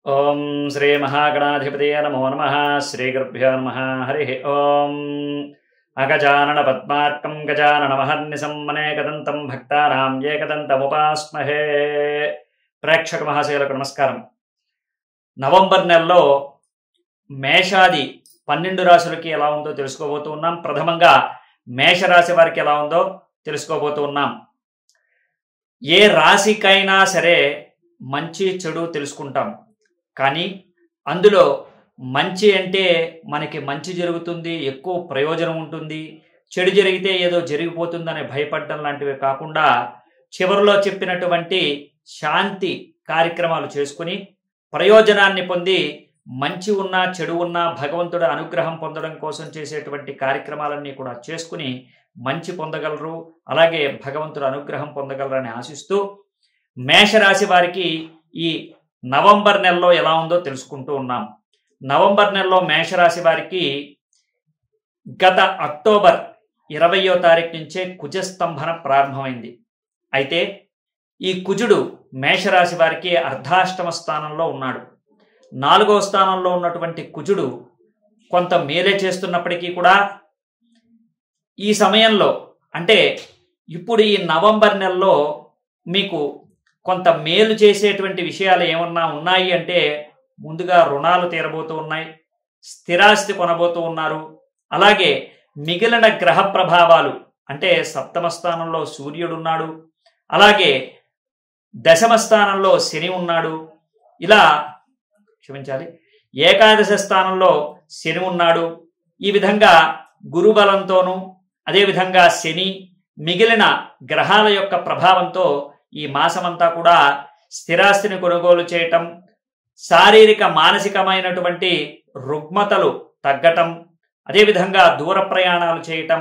ఓం శ్రీ మహాగణాధిపతయ నమో నమ శ్రీగురుభ్యో నమ హరి ఓం అగజానన పద్మార్కం గజానన మహర్నిశం అనేకదంతం భక్తానాం ఏకదంతముపాస్మహే ప్రేక్షక మహాశయులకు నమస్కారం నవంబర్ నెలలో మేషాది పన్నెండు రాశులకి ఎలా ఉందో తెలుసుకోబోతూ ఉన్నాం ప్రథమంగా మేషరాశి వారికి ఎలా ఉందో తెలుసుకోబోతూ ఉన్నాం ఏ రాశికైనా సరే మంచి చెడు తెలుసుకుంటాం కానీ అందులో మంచి అంటే మనకి మంచి జరుగుతుంది ఎక్కువ ప్రయోజనం ఉంటుంది చెడు జరిగితే ఏదో జరిగిపోతుందని భయపడడం లాంటివి కాకుండా చివరిలో చెప్పినటువంటి శాంతి కార్యక్రమాలు చేసుకుని ప్రయోజనాన్ని పొంది మంచి ఉన్నా చెడు ఉన్నా భగవంతుడి అనుగ్రహం పొందడం కోసం చేసేటువంటి కార్యక్రమాలన్నీ కూడా చేసుకుని మంచి పొందగలరు అలాగే భగవంతుడు అనుగ్రహం పొందగలరని ఆశిస్తూ మేషరాశి వారికి ఈ నవంబర్ నెలలో ఎలా ఉందో తెలుసుకుంటూ ఉన్నాం నవంబర్ నెలలో మేషరాశి వారికి గత అక్టోబర్ ఇరవయో తారీఖు నుంచే కుజస్తంభన ప్రారంభమైంది అయితే ఈ కుజుడు మేషరాశి వారికి అర్ధాష్టమ స్థానంలో ఉన్నాడు నాలుగవ స్థానంలో ఉన్నటువంటి కుజుడు కొంత మేలే చేస్తున్నప్పటికీ కూడా ఈ సమయంలో అంటే ఇప్పుడు ఈ నవంబర్ నెలలో మీకు కొంత మేలు చేసేటువంటి విషయాలు ఏమన్నా ఉన్నాయి అంటే ముందుగా రుణాలు తీరబోతూ ఉన్నాయి స్థిరాస్తి కొనబోతూ ఉన్నారు అలాగే మిగిలిన గ్రహ ప్రభావాలు అంటే సప్తమ స్థానంలో సూర్యుడు ఉన్నాడు అలాగే దశమ స్థానంలో శని ఉన్నాడు ఇలా క్షమించాలి ఏకాదశ స్థానంలో శని ఉన్నాడు ఈ విధంగా గురుబలంతోనూ అదేవిధంగా శని మిగిలిన గ్రహాల యొక్క ప్రభావంతో ఈ మాసమంతా కూడా స్థిరాస్తిని కొనుగోలు చేయటం శారీరక మానసికమైనటువంటి రుగ్మతలు తగ్గటం అదేవిధంగా దూర ప్రయాణాలు చేయటం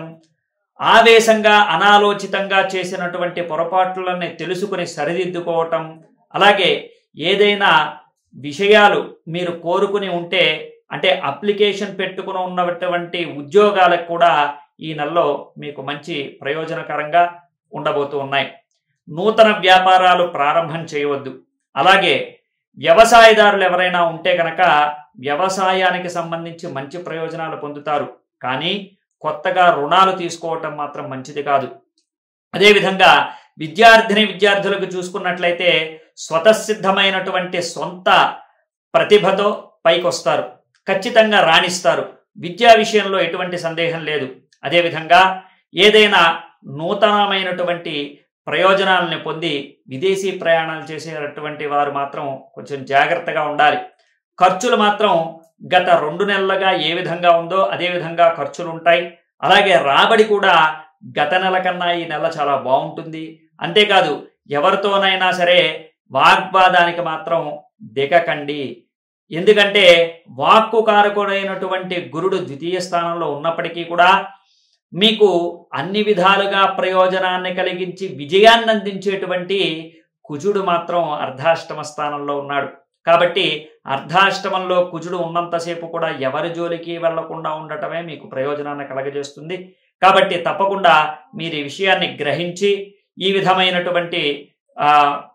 ఆవేశంగా అనాలోచితంగా చేసినటువంటి పొరపాట్లని తెలుసుకుని సరిదిద్దుకోవటం అలాగే ఏదైనా విషయాలు మీరు కోరుకుని ఉంటే అంటే అప్లికేషన్ పెట్టుకుని ఉన్నటువంటి ఉద్యోగాలకు కూడా ఈ నెలలో మీకు మంచి ప్రయోజనకరంగా ఉండబోతూ ఉన్నాయి నూతన వ్యాపారాలు ప్రారంభం చేయవద్దు అలాగే వ్యవసాయదారులు ఎవరైనా ఉంటే కనుక వ్యవసాయానికి సంబంధించి మంచి ప్రయోజనాలు పొందుతారు కానీ కొత్తగా రుణాలు తీసుకోవటం మాత్రం మంచిది కాదు అదేవిధంగా విద్యార్థిని విద్యార్థులకు చూసుకున్నట్లయితే స్వతసిద్ధమైనటువంటి సొంత ప్రతిభతో పైకొస్తారు ఖచ్చితంగా రాణిస్తారు విద్యా విషయంలో ఎటువంటి సందేహం లేదు అదేవిధంగా ఏదైనా నూతనమైనటువంటి ప్రయోజనాలను పొంది విదేశీ ప్రయాణాలు చేసేటటువంటి వారు మాత్రం కొంచెం జాగ్రత్తగా ఉండాలి ఖర్చులు మాత్రం గత రెండు నెలలుగా ఏ విధంగా ఉందో అదే విధంగా ఖర్చులు ఉంటాయి అలాగే రాబడి కూడా గత నెల కన్నా ఈ నెల చాలా బాగుంటుంది అంతేకాదు ఎవరితోనైనా సరే వాగ్వాదానికి మాత్రం దిగకండి ఎందుకంటే వాక్కు కారకుడైనటువంటి గురుడు ద్వితీయ స్థానంలో ఉన్నప్పటికీ కూడా మీకు అన్ని విధాలుగా ప్రయోజనాన్ని కలిగించి విజయాన్ని అందించేటువంటి కుజుడు మాత్రం అర్ధాష్టమ స్థానంలో ఉన్నాడు కాబట్టి అర్ధాష్టమంలో కుజుడు ఉన్నంతసేపు కూడా ఎవరి జోలికి వెళ్లకుండా ఉండటమే మీకు ప్రయోజనాన్ని కలగజేస్తుంది కాబట్టి తప్పకుండా మీరు ఈ విషయాన్ని గ్రహించి ఈ విధమైనటువంటి ఆ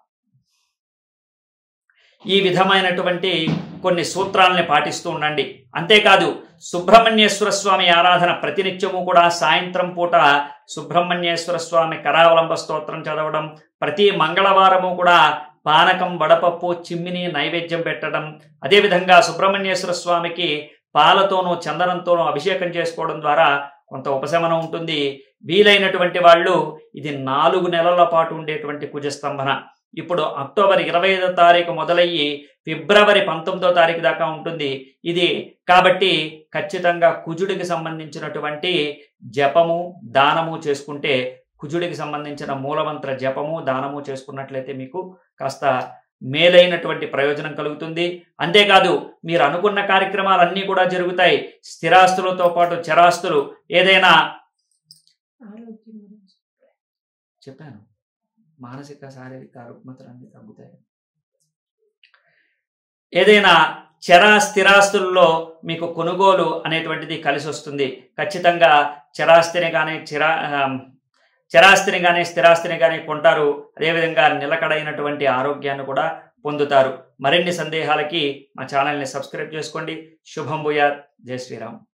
ఈ విధమైనటువంటి కొన్ని సూత్రాలని పాటిస్తూ ఉండండి అంతేకాదు సుబ్రహ్మణ్యేశ్వర స్వామి ఆరాధన ప్రతినిత్యము కూడా సాయంత్రం పూట సుబ్రహ్మణ్యేశ్వర స్వామి కరావలంబ స్తోత్రం చదవడం ప్రతి మంగళవారము కూడా పానకం వడపప్పు చిమ్మిని నైవేద్యం పెట్టడం అదేవిధంగా సుబ్రహ్మణ్యేశ్వర స్వామికి పాలతోనూ చందనంతోనూ అభిషేకం చేసుకోవడం ద్వారా కొంత ఉపశమనం ఉంటుంది వీలైనటువంటి వాళ్ళు ఇది నాలుగు నెలల పాటు ఉండేటువంటి కుజస్తంభన ఇప్పుడు అక్టోబర్ ఇరవై ఐదో తారీఖు మొదలయ్యి ఫిబ్రవరి పంతొమ్మిదో తారీఖు దాకా ఉంటుంది ఇది కాబట్టి ఖచ్చితంగా కుజుడికి సంబంధించినటువంటి జపము దానము చేసుకుంటే కుజుడికి సంబంధించిన మూలమంత్ర జపము దానము చేసుకున్నట్లయితే మీకు కాస్త మేలైనటువంటి ప్రయోజనం కలుగుతుంది అంతేకాదు మీరు అనుకున్న కార్యక్రమాలన్నీ కూడా జరుగుతాయి స్థిరాస్తులతో పాటు చరాస్తులు ఏదైనా ఆరోగ్యం గురించి చెప్పాను మానసిక శారీరక రుగ్మతలన్నీ తగ్గుతాయి ఏదైనా చరా స్థిరాస్తుల్లో మీకు కొనుగోలు అనేటువంటిది కలిసి వస్తుంది ఖచ్చితంగా చరాస్తిని కానీ చిరా ఆమ్, చరాస్తిని కానీ స్థిరాస్తిని కానీ కొంటారు అదేవిధంగా నిలకడైనటువంటి ఆరోగ్యాన్ని కూడా పొందుతారు మరిన్ని సందేహాలకి మా ఛానల్ని సబ్స్క్రైబ్ చేసుకోండి శుభం భూయాత్ జై శ్రీరామ్